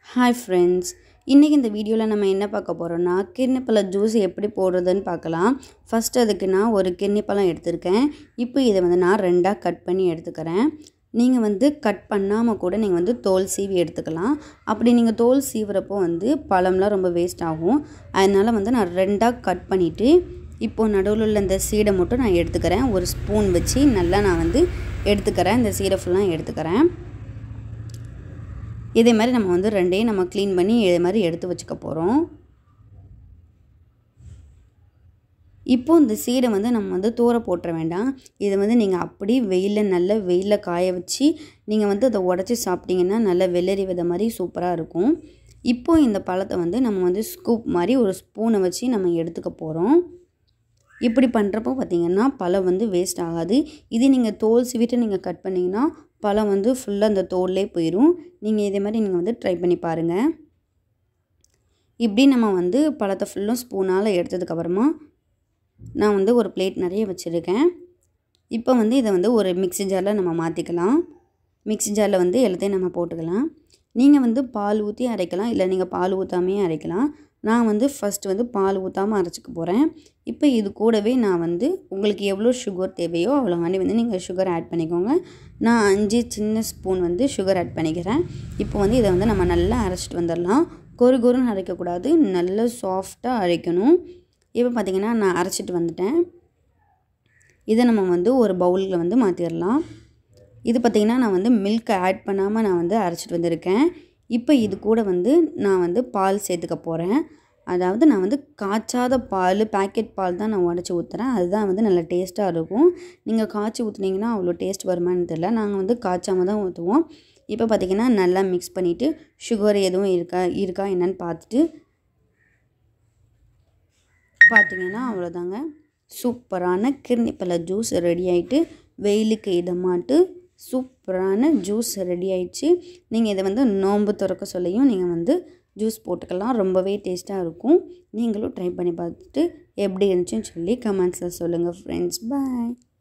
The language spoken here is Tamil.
ஹாய் ஃப்ரெண்ட்ஸ் இன்றைக்கி இந்த வீடியோவில் நம்ம என்ன பார்க்க போகிறோம்னா கிர்ணிப்பழ ஜூஸ் எப்படி போடுறதுன்னு பார்க்கலாம் ஃபஸ்ட் அதுக்கு நான் ஒரு கிர்ணிப்பழம் எடுத்திருக்கேன் இப்போ இதை வந்து நான் ரெண்டாக கட் பண்ணி எடுத்துக்கிறேன் நீங்கள் வந்து கட் பண்ணாமல் கூட நீங்கள் வந்து தோல் சீவி எடுத்துக்கலாம் அப்படி நீங்கள் தோல் சீவுறப்போ வந்து பழம்லாம் ரொம்ப வேஸ்ட் ஆகும் அதனால் வந்து நான் ரெண்டாக கட் பண்ணிவிட்டு இப்போது நடுவில் உள்ள இந்த சீடை மட்டும் நான் எடுத்துக்கிறேன் ஒரு ஸ்பூன் வச்சு நல்லா நான் வந்து எடுத்துக்கிறேன் இந்த சீடை ஃபுல்லாக எடுத்துக்கிறேன் இதே மாதிரி நம்ம வந்து ரெண்டையும் நம்ம க்ளீன் பண்ணி இதே மாதிரி எடுத்து வச்சுக்க போகிறோம் இப்போது இந்த சீடை வந்து நம்ம வந்து தூர போட்டுற வேண்டாம் இதை வந்து நீங்கள் அப்படி வெயிலில் நல்ல வெயிலில் காய வச்சு நீங்கள் வந்து அதை உடச்சி சாப்பிட்டீங்கன்னா நல்ல வெள்ளரி வித மாதிரி சூப்பராக இருக்கும் இப்போது இந்த பழத்தை வந்து நம்ம வந்து ஸ்கூப் மாதிரி ஒரு ஸ்பூனை வச்சு நம்ம எடுத்துக்க போகிறோம் இப்படி பண்ணுறப்போ பார்த்திங்கன்னா பழம் வந்து வேஸ்ட் ஆகாது இது நீங்கள் தோல் சீவிட்டு நீங்கள் கட் பண்ணிங்கன்னா பழம் வந்து ஃபுல்லாக அந்த தோல்லே போயிடும் நீங்கள் இதே மாதிரி நீங்கள் வந்து ட்ரை பண்ணி பாருங்கள் இப்படி நம்ம வந்து பழத்தை ஃபுல்லும் ஸ்பூனால் எடுத்ததுக்கப்புறமா நான் வந்து ஒரு பிளேட் நிறைய வச்சுருக்கேன் இப்போ வந்து இதை வந்து ஒரு மிக்ஸி ஜாரில் நம்ம மாற்றிக்கலாம் மிக்ஸி ஜாரில் வந்து எல்லாத்தையும் நம்ம போட்டுக்கலாம் நீங்கள் வந்து பால் ஊற்றி அரைக்கலாம் இல்லை நீங்கள் பால் ஊற்றாமையே அரைக்கலாம் நான் வந்து ஃபஸ்ட்டு வந்து பால் ஊற்றாமல் அரைச்சிக்க போகிறேன் இப்போ இது கூடவே நான் வந்து உங்களுக்கு எவ்வளோ சுகர் தேவையோ அவ்வளோ ஆண்டி வந்து நீங்கள் சுகர் ஆட் பண்ணிக்கோங்க நான் அஞ்சு சின்ன ஸ்பூன் வந்து சுகர் ஆட் பண்ணிக்கிறேன் இப்போ வந்து இதை வந்து நம்ம நல்லா அரைச்சிட்டு வந்துடலாம் கொரு கொருன்னு அரைக்கக்கூடாது நல்லா சாஃப்டாக அரைக்கணும் இப்போ பார்த்திங்கன்னா நான் அரைச்சிட்டு வந்துட்டேன் இதை நம்ம வந்து ஒரு பவுலில் வந்து மாற்றிடலாம் இது பார்த்திங்கன்னா நான் வந்து மில்க் ஆட் பண்ணாமல் நான் வந்து அரைச்சிட்டு வந்திருக்கேன் இப்போ இது கூட வந்து நான் வந்து பால் சேர்த்துக்க போகிறேன் அதாவது நான் வந்து காய்ச்சாத பால் பேக்கெட் பால் தான் நான் உடச்சி ஊற்றுறேன் அதுதான் வந்து நல்ல டேஸ்ட்டாக இருக்கும் நீங்கள் காய்ச்சி ஊற்றுனீங்கன்னா அவ்வளோ டேஸ்ட் வருமானு தெரில நாங்கள் வந்து காய்ச்சாமல் தான் ஊற்றுவோம் இப்போ பார்த்திங்கன்னா நல்லா மிக்ஸ் பண்ணிவிட்டு சுகர் எதுவும் இருக்கா இருக்கா என்னன்னு பார்த்துட்டு பார்த்திங்கன்னா அவ்வளோதாங்க சூப்பரான கிர்ணிப்பழ ஜூஸ் ரெடி ஆகிட்டு வெயிலுக்கு இதமாட்டு சூப்பரான ஜூஸ் ரெடி ஆயிடுச்சு நீங்கள் இதை வந்து நோன்பு திறக்க சொல்லியும் நீங்கள் வந்து ஜூஸ் போட்டுக்கலாம் ரொம்பவே டேஸ்ட்டாக இருக்கும் நீங்களும் ட்ரை பண்ணி பார்த்துட்டு எப்படி இருந்துச்சுன்னு சொல்லி கமெண்ட்ஸில் சொல்லுங்கள் ஃப்ரெண்ட்ஸ் பாய்